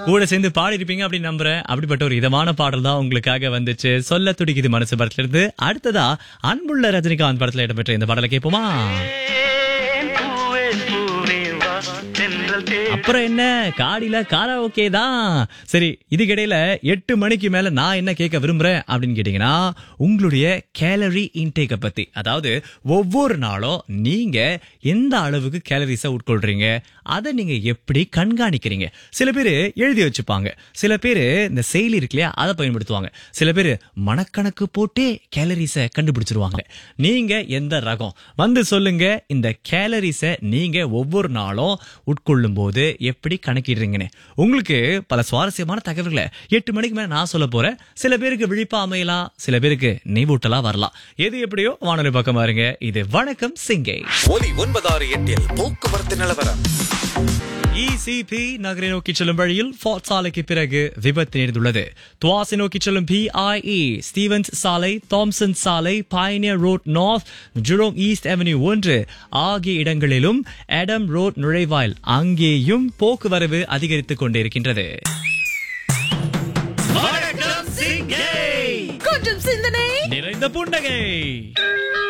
கூட சேர்ந்து பாடி இருப்பீங்க அப்படின்னு நம்புறேன் அப்படிப்பட்ட ஒரு இதமான பாடல் தான் உங்களுக்காக வந்துச்சு சொல்ல துடிக்குது மனசு படத்துல இருந்து அடுத்ததா அன்புள்ள ரஜினிகாந்த் படத்துல இடம்பெற்ற இந்த பாடலை கேட்போமா பூவே பூவே வா தென்றல் தே அப்புறம் என்ன காடியில காரா ஓகே தான் சரி இதுக்கிடையில எட்டு மணிக்கு மேல நான் என்ன கேட்க விரும்புறேன் அப்படின்னு கேட்டீங்கன்னா உங்களுடைய கேலரி இன்டேக்க பத்தி அதாவது ஒவ்வொரு நாளும் நீங்க எந்த அளவுக்கு கேலரிஸை உட்கொள்றீங்க அதை நீங்க எப்படி கண்காணிக்கிறீங்க சில பேர் எழுதி வச்சுப்பாங்க சில பேர் இந்த செயலி இருக்கு இல்லையா அதை பயன்படுத்துவாங்க சில பேர் மனக்கணக்கு போட்டே கேலரிஸை கண்டுபிடிச்சிருவாங்க நீங்க எந்த ரகம் வந்து சொல்லுங்க இந்த கேலரிஸை நீங்க ஒவ்வொரு நாளும் உட்கொள்ளும் போது எப்படி கணக்கிடுறீங்கன்னு உங்களுக்கு பல சுவாரஸ்யமான தகவல்களை எட்டு மணிக்கு மேல நான் சொல்ல போறேன் சில பேருக்கு விழிப்பா அமையலாம் சில பேருக்கு நெய்வூட்டலா வரலாம் எது எப்படியோ வானொலி பக்கம் பாருங்க இது வணக்கம் சிங்கை ஒலி ஒன்பதாறு எட்டில் போக்குவரத்து நிலவரம் இசிபி நகரை நோக்கி செல்லும் வழியில் ஃபார்ட் சாலைக்கு பிறகு விபத்து நேர்ந்துள்ளது துவாசி நோக்கி செல்லும் பிஐஇ ஸ்டீவன்ஸ் சாலை தாம்சன் சாலை Pioneer road north Jurong east avenue ஒன்று ஆகிய இடங்களிலும் எடம் ரோட் நுழைவாயில் அங்கேயும் போக்குவரவு அதிகரித்துக் கொண்டிருக்கின்றது கொஞ்சம் சிந்தனை நிறைந்த புன்னகை